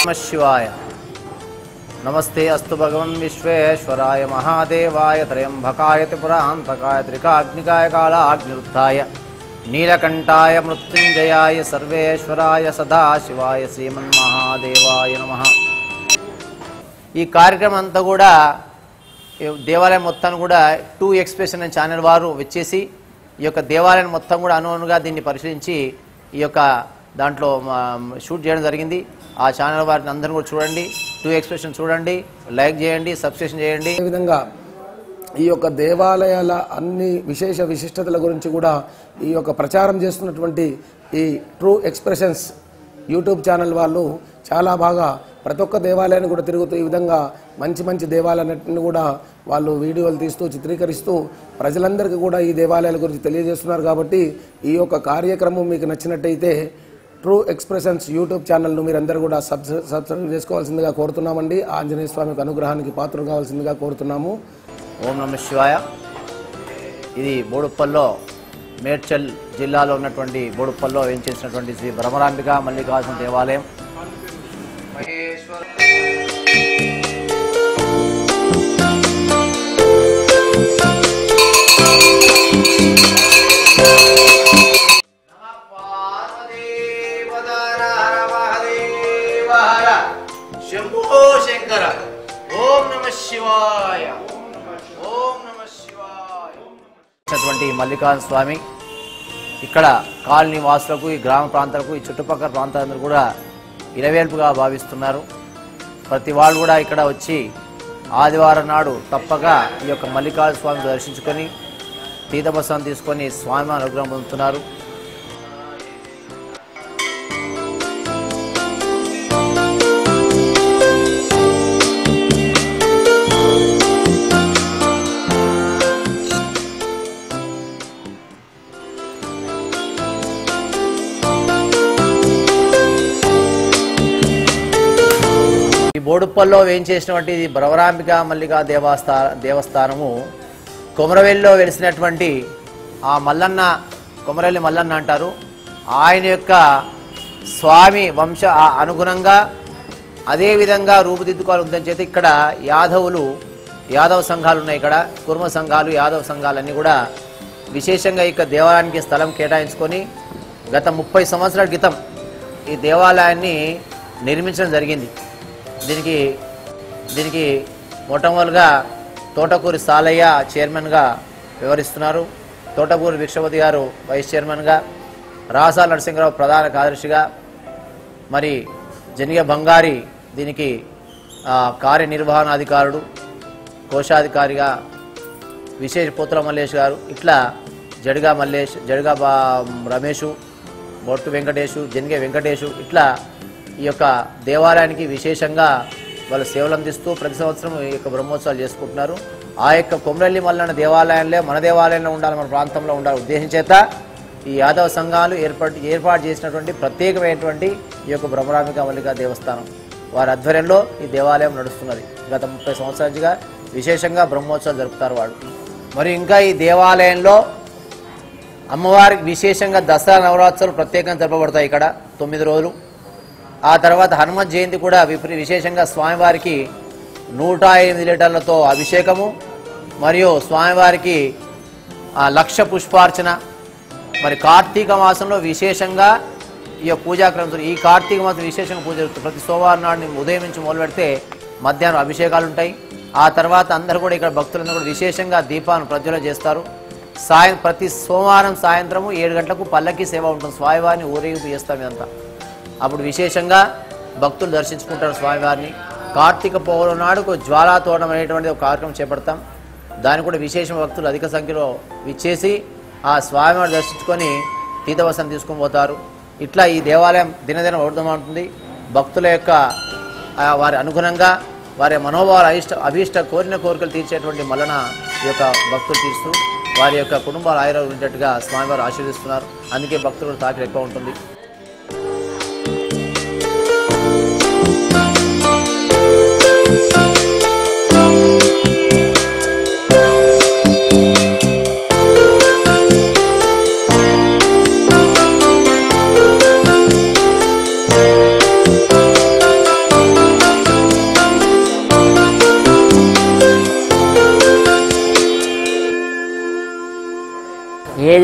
నమ శివాయ నమస్తే అస్తు భగవన్ విశ్వేశ్వరాయ మహాదేవాయ త్రయంబకాయ త్రిపురాంతకాయ త్రికాగ్నికాయ కాళాగ్నిరుద్ధాయ నీలకంఠాయ మృత్యుంజయాయ సర్వేశ్వరాయ సదాశివాయ శ్రీమన్మహాదేవాయ నమ ఈ కార్యక్రమం అంతా కూడా ఈ దేవాలయం మొత్తాన్ని కూడా టూ ఎక్స్ప్రెషన్ అనే ఛానల్ వారు వచ్చేసి ఈ యొక్క దేవాలయం మొత్తం కూడా అనువునుగా దీన్ని పరిశీలించి ఈ యొక్క దాంట్లో మా, షూట్ చేయడం జరిగింది ఆ ఛానల్ వారిని అందరిని కూడా చూడండి టూ ఎక్స్ప్రెషన్ చూడండి లైక్ చేయండి సబ్స్క్రిప్షన్ చేయండి అదేవిధంగా ఈ యొక్క దేవాలయాల అన్ని విశేష విశిష్టతల గురించి కూడా ఈ యొక్క ప్రచారం చేస్తున్నటువంటి ఈ ట్రూ ఎక్స్ప్రెషన్స్ యూట్యూబ్ ఛానల్ వాళ్ళు చాలా బాగా ప్రతి ఒక్క దేవాలయాన్ని కూడా తిరుగుతూ ఈ విధంగా మంచి మంచి దేవాలయాన్ని కూడా వాళ్ళు వీడియోలు తీస్తూ చిత్రీకరిస్తూ ప్రజలందరికీ కూడా ఈ దేవాలయాల గురించి తెలియజేస్తున్నారు కాబట్టి ఈ యొక్క కార్యక్రమం మీకు నచ్చినట్టయితే ట్రూ ఎక్స్ప్రెషన్స్ యూట్యూబ్ ఛానల్ను మీరందరూ కూడా సబ్ సబ్స్క్రైబ్ చేసుకోవాల్సిందిగా కోరుతున్నామండి ఆంజనేయ స్వామికి అనుగ్రహానికి పాత్ర కావాల్సిందిగా కోరుతున్నాము ఓం నమ శివాయ ఇది బోడుప్పల్లో మేడ్చల్ జిల్లాలో ఉన్నటువంటి బోడుప్పల్లో వేయించేసినటువంటి శ్రీ భ్రమరాంబిక మల్లికార్జున దేవాలయం శంభో శంకర ఓం నమ శివాయ ఓం నమ శివాయ ఉన్నటువంటి మల్లికార్జున స్వామి ఇక్కడ కాలనీ వాసులకు ఈ గ్రామ ప్రాంతాలకు ఈ చుట్టుపక్కల ప్రాంతాలందరూ కూడా ఇలవేల్పుగా భావిస్తున్నారు ప్రతి వాళ్ళు కూడా ఇక్కడ వచ్చి ఆదివారం నాడు తప్పక ఈ యొక్క మల్లికార్జున స్వామిని దర్శించుకొని తీర్థభస్వం తీసుకొని స్వామి అనుగ్రహం పొందుతున్నారు ఈ బోడుప్పల్లో వేయించేసినటువంటి ఇది భ్రవరాంబిక మల్లికా దేవస్థా దేవస్థానము కొమరవెల్లిలో వెలిసినటువంటి ఆ మల్లన్న కొమరవెల్లి మల్లన్న అంటారు ఆయన యొక్క స్వామి వంశ ఆ అనుగుణంగా అదే విధంగా రూపుదిద్దుకోవాలి ఉందని చేతి ఇక్కడ యాదవులు యాదవ సంఘాలు ఉన్నాయి ఇక్కడ కుర్మ సంఘాలు యాదవ సంఘాలన్నీ కూడా విశేషంగా ఇక దేవాలయానికి స్థలం కేటాయించుకొని గత ముప్పై సంవత్సరాల క్రితం ఈ దేవాలయాన్ని నిర్మించడం జరిగింది దీనికి దీనికి మొట్టమొదటిగా తోటకూరి సాలయ్య చైర్మన్గా వ్యవహరిస్తున్నారు తోటకూరి భిక్షపతి గారు వైస్ చైర్మన్గా రాసాల నరసింహరావు ప్రధాన కార్యదర్శిగా మరి జనిగ బంగారి దీనికి ఆ, కార్యనిర్వహణాధికారుడు కోశాధికారిగా విశేష పుత్ర మల్లేష్ గారు ఇట్లా జడిగా మల్లేష్ జడిగా బా రమేషు బొట్టు వెంకటేషు జనిగే వెంకటేషు ఇట్లా ఈ యొక్క దేవాలయానికి విశేషంగా వాళ్ళు సేవలు అందిస్తూ ప్రతి సంవత్సరం ఈ యొక్క బ్రహ్మోత్సవాలు చేసుకుంటున్నారు ఆ యొక్క కొమరల్లి మల్లన్న దేవాలయంలో మన దేవాలయంలో ఉండాలి మన ప్రాంతంలో ఉండాలి ఉద్దేశం చేత ఈ యాదవ సంఘాలు ఏర్పాటు ఏర్పాటు చేసినటువంటి ప్రత్యేకమైనటువంటి ఈ యొక్క బ్రహ్మరామిక మల్లిక దేవస్థానం వారి ఆధ్వర్యంలో ఈ దేవాలయం నడుస్తున్నది గత ముప్పై సంవత్సరాలుగా విశేషంగా బ్రహ్మోత్సవాలు జరుపుతారు వాళ్ళు మరి ఇంకా ఈ దేవాలయంలో అమ్మవారికి విశేషంగా దసరా నవరాత్రులు ప్రత్యేకంగా జరపబడతాయి ఇక్కడ తొమ్మిది రోజులు ఆ తర్వాత హనుమత్ జయంతి కూడా విపరీ విశేషంగా స్వామివారికి నూట ఎనిమిది లీటర్లతో అభిషేకము మరియు స్వామివారికి ఆ లక్ష పుష్పార్చన మరి కార్తీక మాసంలో విశేషంగా ఈ యొక్క పూజాక్రమం ఈ కార్తీక మాసం విశేషంగా పూజ జరుగుతుంది ప్రతి సోమవారం నాడు ఉదయం నుంచి మొదలు పెడితే మధ్యాహ్నం అభిషేకాలు ఉంటాయి ఆ తర్వాత అందరూ కూడా ఇక్కడ భక్తులందరూ కూడా విశేషంగా దీపాలను ప్రజ్వలన చేస్తారు సాయం ప్రతి సోమవారం సాయంత్రము ఏడు గంటలకు పల్లకి సేవ ఉంటుంది స్వామివారిని ఊరేగింపు చేస్తాం ఇదంతా అప్పుడు విశేషంగా భక్తులు దర్శించుకుంటారు స్వామివారిని కార్తీక పౌర్ణమి నాడు ఒక జ్వాలా తోరణం అనేటువంటి ఒక కార్యక్రమం చేపడతాం దాన్ని కూడా విశేష భక్తులు అధిక సంఖ్యలో విచ్చేసి ఆ స్వామివారిని దర్శించుకొని తీర్థవసం తీసుకొని పోతారు ఇట్లా ఈ దేవాలయం దినదిన ఉంటుంది భక్తుల యొక్క ఆ, వారి అనుగుణంగా వారి మనోభావాల అయిష్ట అభీష్ట కోరిన కోరికలు తీర్చేటువంటి మల్లన ఈ యొక్క భక్తులు తీరుస్తూ వారి యొక్క కుటుంబాలు ఆయుర్వేదం ఉండేట్టుగా స్వామివారు ఆశీర్దిస్తున్నారు అందుకే భక్తులు తాకిడి ఎక్కువ ఉంటుంది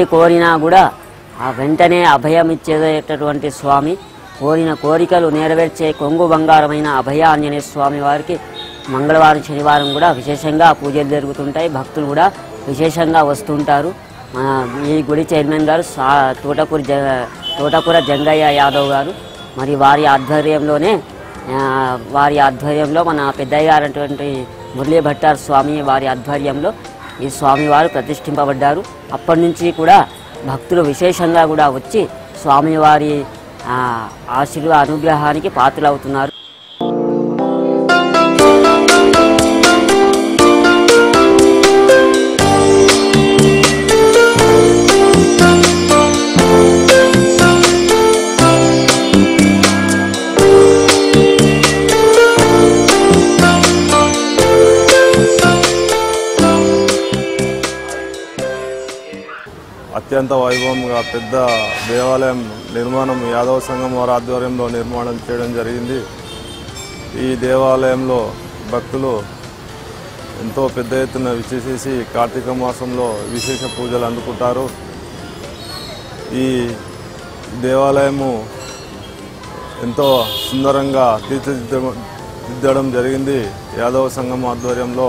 ఏది కోరినా కూడా ఆ వెంటనే అభయం ఇచ్చేటటువంటి స్వామి కోరిన కోరికలు నెరవేర్చే కొంగు బంగారమైన అభయ ఆంజనేయ స్వామి వారికి మంగళవారం శనివారం కూడా విశేషంగా పూజలు జరుగుతుంటాయి భక్తులు కూడా విశేషంగా వస్తుంటారు మన ఈ గుడి చైర్మన్ గారు సా తోటకూరి జ తోటకూర జంగయ్య యాదవ్ గారు మరి వారి ఆధ్వర్యంలోనే ఆ, వారి ఆధ్వర్యంలో మన పెద్దయ్య గారైనటువంటి మురళీ భట్టార్ స్వామి వారి ఆధ్వర్యంలో ఈ స్వామివారు ప్రతిష్ఠింపబడ్డారు అప్పటి నుంచి కూడా భక్తులు విశేషంగా కూడా వచ్చి స్వామివారి ఆ, ఆశీర్వ అనుగ్రహానికి పాత్రలవుతున్నారు అత్యంత వైభవంగా పెద్ద దేవాలయం నిర్మాణం యాదవ సంఘం వారి ఆధ్వర్యంలో నిర్మాణం చేయడం జరిగింది ఈ దేవాలయంలో భక్తులు ఎంతో పెద్ద ఎత్తున విచ్చేసేసి కార్తీక మాసంలో విశేష పూజలు అందుకుంటారు ఈ దేవాలయము ఎంతో సుందరంగా తీర్చిదిద్ద- దిద్దడం జరిగింది యాదవ సంఘం ఆధ్వర్యంలో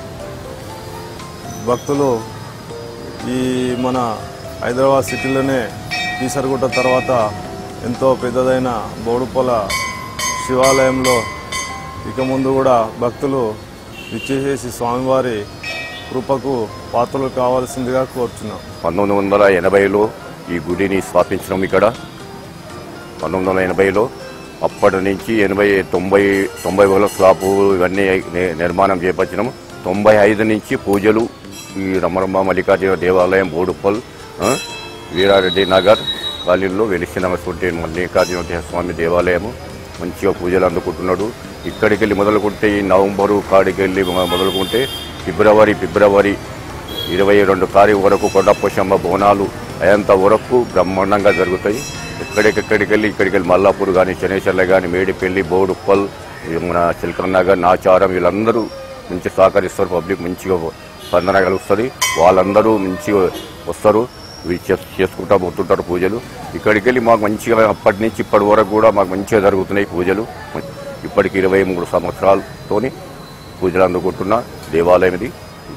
భక్తులు ఈ మన హైదరాబాద్ సిటీలోనే కీసరగుట్ట తర్వాత ఎంతో పెద్దదైన బోడుపల శివాలయంలో ఇక ముందు కూడా భక్తులు విచ్చేసేసి స్వామివారి కృపకు పాత్రలు కావాల్సిందిగా కోరుచున్నాం పంతొమ్మిది వందల ఎనభైలో ఈ గుడిని స్థాపించడం ఇక్కడ పంతొమ్మిది వందల ఎనభైలో అప్పటి నుంచి ఎనభై తొంభై తొంభై వేల స్లాపు ఇవన్నీ ని- నిర్మాణం చేపట్టినాం తొంభై ఐదు నుంచి పూజలు ఈ రమరమ్మ మల్లికార్జున దేవాలయం బోడుప్పల్ ఆ, వీరారెడ్డి నగర్ కాలనీలో వెలిసినటువంటి మల్లికార్జున స్వామి దేవాలయము మంచిగా పూజలు అందుకుంటున్నాడు ఇక్కడికి వెళ్ళి మొదలుకుంటే ఈ నవంబరు కాడికి వెళ్ళి మొ- మొదలుకుంటే ఫిబ్రవరి ఫిబ్రవరి ఇరవై రెండు తారీఖు వరకు కొండపోషమ్మ బోనాలు అయంత వరకు బ్రహ్మాండంగా జరుగుతాయి ఎక్కడికెక్కడికి వెళ్ళి ఇక్కడికి వెళ్ళి మల్లాపూర్ కానీ శనేశ్వర్ల కానీ మేడిపల్లి బోడుప్పల్ ఈ మన చిల్కన్ నగర్ నాచారం వీళ్ళందరూ మంచి సహకరిస్తారు పబ్లిక్ మంచిగా స్పందన కలుస్తుంది వాళ్ళందరూ మంచిగా వస్తారు ఇవి చే- చేసుకుంటా పోతుంటారు పూజలు ఇక్కడికి వెళ్ళి మాకు మంచిగా అప్పటి నుంచి ఇప్పటి వరకు కూడా మాకు మంచిగా జరుగుతున్నాయి పూజలు ఇప్పటికి ఇరవై మూడు సంవత్సరాలతోని పూజలు అందుకుంటున్న దేవాలయం ఇది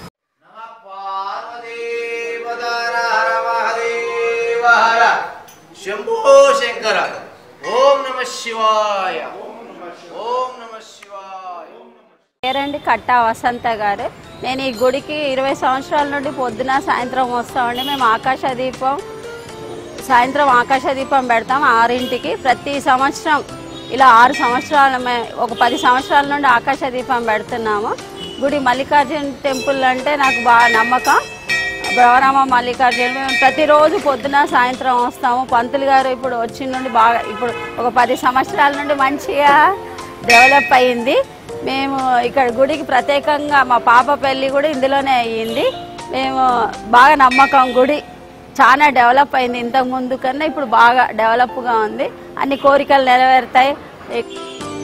పార్వదేవదార హర మహదేవ హర శంభో శంకర ఓం నమ శివాయ ఓం నమ శివాయ పేరండి కట్టా వసంత గారు నేను ఈ గుడికి ఇరవై సంవత్సరాల నుండి పొద్దున సాయంత్రం వస్తామండి మేము ఆకాశ దీపం సాయంత్రం ఆకాశ దీపం పెడతాం ఆరింటికి ప్రతి సంవత్సరం ఇలా ఆరు సంవత్సరాల మే- ఒక పది సంవత్సరాల నుండి ఆకాశ దీపం పెడుతున్నాము గుడి మల్లికార్జున టెంపుల్ అంటే నాకు బాగా నమ్మకం బ్రవరామ మల్లికార్జున మేము ప్రతిరోజు పొద్దున సాయంత్రం వస్తాము పంతులు గారు ఇప్పుడు వచ్చిన నుండి బాగా ఇప్పుడు ఒక పది సంవత్సరాల నుండి మంచిగా డెవలప్ అయ్యింది మేము ఇక్కడ గుడికి ప్రత్యేకంగా మా పాప పెళ్ళి కూడా ఇందులోనే అయ్యింది మేము బాగా నమ్మకం గుడి చాలా డెవలప్ అయింది ఇంతకు ముందు కన్నా ఇప్పుడు బాగా డెవలప్గా ఉంది అన్ని కోరికలు నెరవేరుతాయి ఎక్-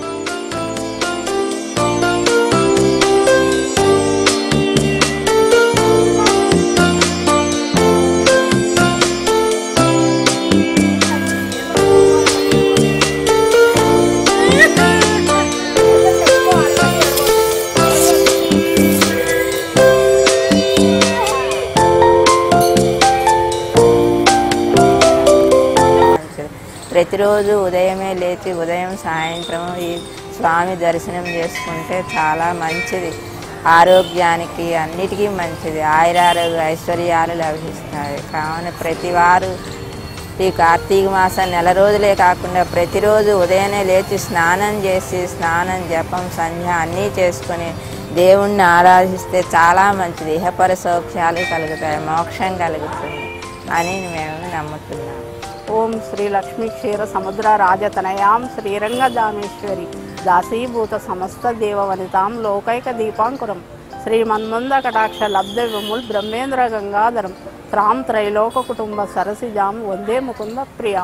ప్రతిరోజు ఉదయమే లేచి ఉదయం సాయంత్రం ఈ స్వామి దర్శనం చేసుకుంటే చాలా మంచిది ఆరోగ్యానికి అన్నిటికీ మంచిది ఆయురారోగ్య ఐశ్వర్యాలు లభిస్తాయి కావున ప్రతివారు ఈ కార్తీక మాసం నెల రోజులే కాకుండా ప్రతిరోజు ఉదయాన్నే లేచి స్నానం చేసి స్నానం జపం సంధ్య అన్నీ చేసుకొని దేవుణ్ణి ఆరాధిస్తే చాలా మంచిది ఇహపర సౌఖ్యాలు కలుగుతాయి మోక్షం కలుగుతుంది అని మేము నమ్ముతున్నాము ఓం శ్రీ లక్ష్మీ క్షీర సముద్ర రాజతనయాం శ్రీరంగదామేశ్వరి దాసీభూత సమస్త దేవవనితాం లోకైక దీపాంకురం శ్రీమన్మంద కటాక్ష లబ్ధ విముల్ బ్రహ్మేంద్ర గంగాధరం త్రాం త్రైలోక కుటుంబ సరసిజాం వందే ముకుంద ప్రియాం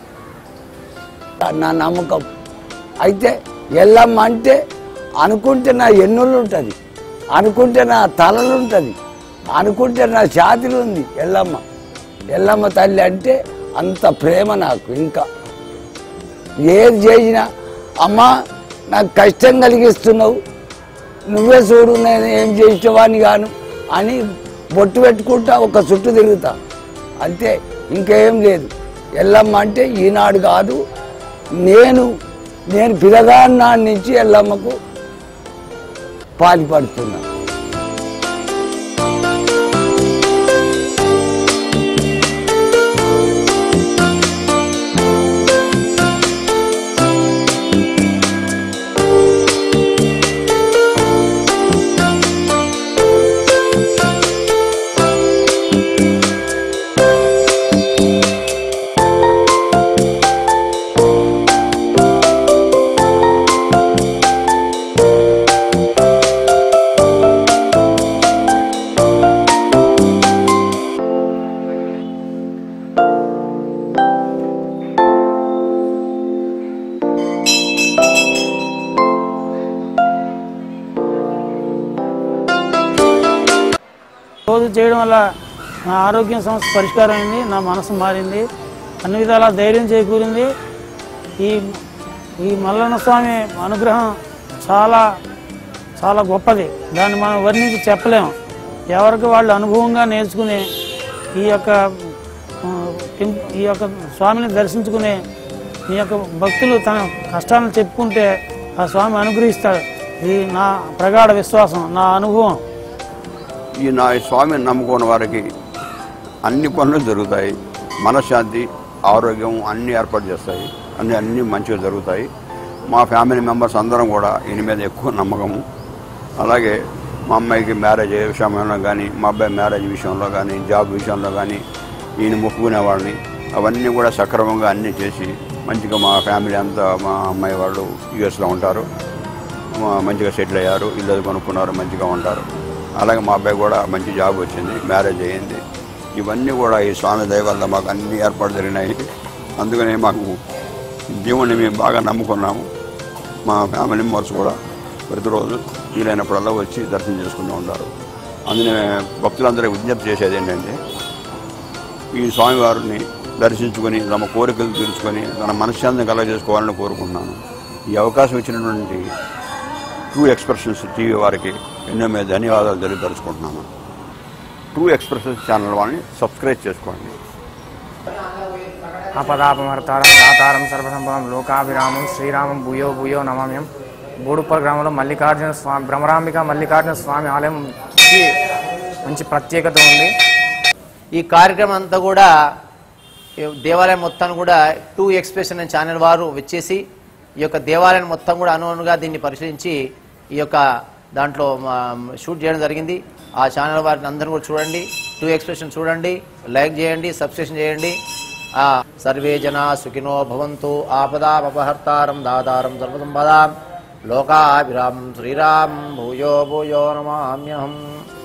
నా నమ్మకం అయితే ఎల్లమ్మ అంటే అనుకుంటే నా ఎన్నులు ఉంటుంది అనుకుంటే నా తలలు ఉంటుంది అనుకుంటే నా ఛాతీలు ఉంది ఎల్లమ్మ ఎల్లమ్మ తల్లి అంటే అంత ప్రేమ నాకు ఇంకా ఏది చేసినా అమ్మా నాకు కష్టం కలిగిస్తున్నావు నువ్వే చూడు నేను ఏం చేసేవాడిని గాను అని బొట్టు పెట్టుకుంటా ఒక చుట్టూ తిరుగుతా అంతే ఇంకేం లేదు ఎల్లమ్మ అంటే ఈనాడు కాదు నేను నేను పిల్లగాన్న నుంచి ఎల్లమ్మకు పాల్పడుతున్నా రోజు చేయడం వల్ల నా ఆరోగ్యం సమస్య పరిష్కారం అయింది నా మనసు మారింది అన్ని విధాలా ధైర్యం చేకూరింది ఈ ఈ మల్లన్న స్వామి అనుగ్రహం చాలా చాలా గొప్పది దాన్ని మనం వర్ణించి చెప్పలేము ఎవరికి వాళ్ళు అనుభవంగా నేర్చుకుని ఈ యొక్క ఆ, టెం- ఈ యొక్క స్వామిని దర్శించుకుని ఈ యొక్క భక్తులు తన కష్టాలను చెప్పుకుంటే ఆ స్వామి అనుగ్రహిస్తాడు ఇది నా ప్రగాఢ విశ్వాసం నా అనుభవం ఈ నా స్వామిని నమ్ముకున్న వారికి అన్ని పనులు జరుగుతాయి మనశ్శాంతి ఆరోగ్యం అన్ని ఏర్పాటు చేస్తాయి అన్ని అన్ని మంచిగా జరుగుతాయి మా ఫ్యామిలీ మెంబర్స్ అందరం కూడా ఈయన మీద ఎక్కువ నమ్మకము అలాగే మా అమ్మాయికి మ్యారేజ్ విషయంలో కానీ మా అబ్బాయి మ్యారేజ్ విషయంలో కానీ జాబ్ విషయంలో కానీ ఈయన మొక్కుకునేవాడిని అవన్నీ కూడా సక్రమంగా అన్నీ చేసి మంచిగా మా ఫ్యామిలీ అంతా మా అమ్మాయి వాళ్ళు యూఎస్లో ఉంటారు మా- మంచిగా సెటిల్ అయ్యారు ఇల్లు అది కొనుక్కున్నారు మంచిగా ఉంటారు అలాగే మా అబ్బాయి కూడా మంచి జాబ్ వచ్చింది మ్యారేజ్ అయ్యింది ఇవన్నీ కూడా ఈ స్వామి దయ వల్ల మాకు అన్ని ఏర్పాటు జరిగినాయి అందుకనే మాకు దేవుణ్ణి మేము బాగా నమ్ముకున్నాము మా ఫ్యామిలీ మెంబర్స్ కూడా ప్రతిరోజు వీలైనప్పుడల్లా వచ్చి దర్శనం చేసుకుంటూ ఉంటారు అందుకనే భక్తులందరూ విజ్ఞప్తి చేసేది ఏంటంటే ఈ స్వామివారిని దర్శించుకొని తమ కోరికలు తీర్చుకొని తన మనశ్శాంతిని కలగజేసుకోవాలని కోరుకుంటున్నాను ఈ అవకాశం ఇచ్చినటువంటి ట్రూ ఎక్స్ప్రెషన్స్ టీవీ వారికి ఎన్నో మీద ధన్యవాదాలు తెలియపరుచుకుంటున్నాను ట్రూ ఎక్స్ప్రెషన్స్ ఛానల్ వారిని సబ్స్క్రైబ్ చేసుకోండి ఆపదాపమర్తారం దాతారం సర్వసంభవం లోకాభిరామం శ్రీరామం భూయో భూయో నమామ్యం బోడుప్పల్ గ్రామంలో మల్లికార్జున స్వామి భ్రమరాంబిక మల్లికార్జున స్వామి ఆలయంకి మంచి ప్రత్యేకత ఉంది ఈ కార్యక్రమం అంతా కూడా ఈ దేవాలయం మొత్తాన్ని కూడా టూ ఎక్స్ప్రెషన్ అనే ఛానల్ వారు వచ్చేసి ఈ యొక్క దేవాలయం మొత్తం కూడా అనువునుగా దీన్ని పరిశీలించి ఈ యొక్క దాంట్లో మా, షూట్ చేయడం జరిగింది ఆ ఛానల్ వారిని అందరూ కూడా చూడండి టూ ఎక్స్ప్రెషన్ చూడండి లైక్ చేయండి సబ్స్క్రిప్షన్ చేయండి ఆ సర్వే జనా సుఖినో భవంతు ఆపదాపహర్తారం దాతారం సర్వసంపదాం లోకాభిరామం శ్రీరామ్ భూయో భూయో నమామ్యహం